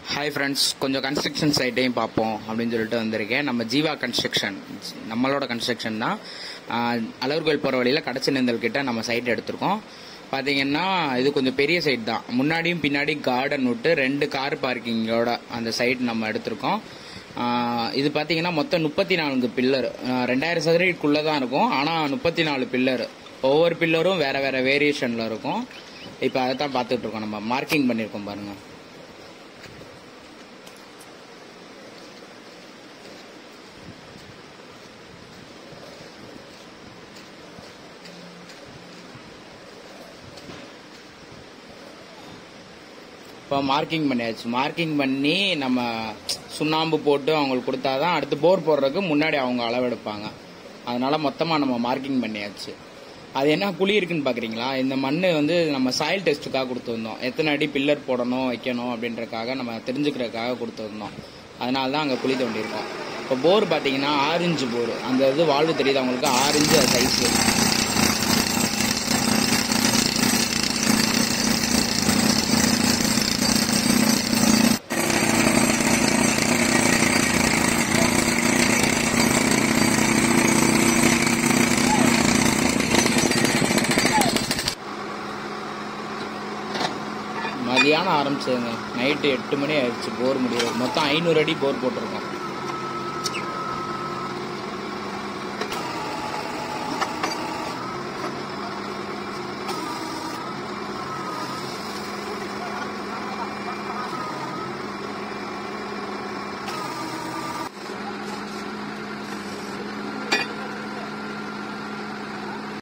hi friends கொஞ்சம் construction சைட்டையும் பார்ப்போம் அப்படின்னு சொல்லிட்டு வந்திருக்கேன் நம்ம ஜீவா கன்ஸ்ட்ரக்ஷன் நம்மளோட கன்ஸ்ட்ரக்ஷன் தான் ஆஹ், அலர்கோயில் போகிற வழியில் கடச்சி நெந்தல் கிட்ட நம்ம சைட் எடுத்திருக்கோம் பார்த்தீங்கன்னா இது கொஞ்சம் பெரிய சைட் தான் முன்னாடியும் பின்னாடி கார்டன் விட்டு ரெண்டு கார் பார்க்கிங்கோட அந்த சைட் நம்ம எடுத்திருக்கோம் ஆஹ், இது பார்த்தீங்கன்னா மொத்தம் முப்பத்தி நான்கு பில்லர் ரெண்டாயிரம் சதுரடிக்குள்ளே தான் இருக்கும் ஆனால் முப்பத்தி நாலு பில்லர் ஒவ்வொரு பில்லரும் வேற வேற வேரியேஷனில் இருக்கும் இப்போ அதை தான் பார்த்துட்டு இருக்கோம் நம்ம மார்க்கிங் பண்ணியிருக்கோம் பாருங்கள் இப்போ மார்க்கிங் பண்ணியாச்சு மார்க்கிங் பண்ணி நம்ம சுண்ணாம்பு போட்டு அவங்களுக்கு கொடுத்தாதான் அடுத்து போர் போடுறதுக்கு முன்னாடி அவங்க அளவெடுப்பாங்க அதனால மொத்தமாக நம்ம மார்க்கிங் பண்ணியாச்சு அது என்ன குழி இருக்குன்னு பார்க்குறீங்களா இந்த மண் வந்து நம்ம சாயில் டெஸ்ட்டுக்காக கொடுத்துருந்தோம் எத்தனை அடி பில்லர் போடணும் வைக்கணும் அப்படின்றதுக்காக நம்ம தெரிஞ்சுக்கிறதுக்காக கொடுத்துருந்தோம் அதனால தான் அங்கே குழி தோண்டியிருக்கோம் இப்போ போர் பார்த்தீங்கன்னா ஆரஞ்சு போர் அந்த இது வாழ்வு தெரியுது அவங்களுக்கு ஆரஞ்சு சைஸு மதியானம் ஆரம்பிச்சதுங்க நைட்டு எட்டு மணி ஆயிடுச்சு போர் முடியும் மொத்தம் ஐநூறு அடி போர் போட்டிருக்கோம்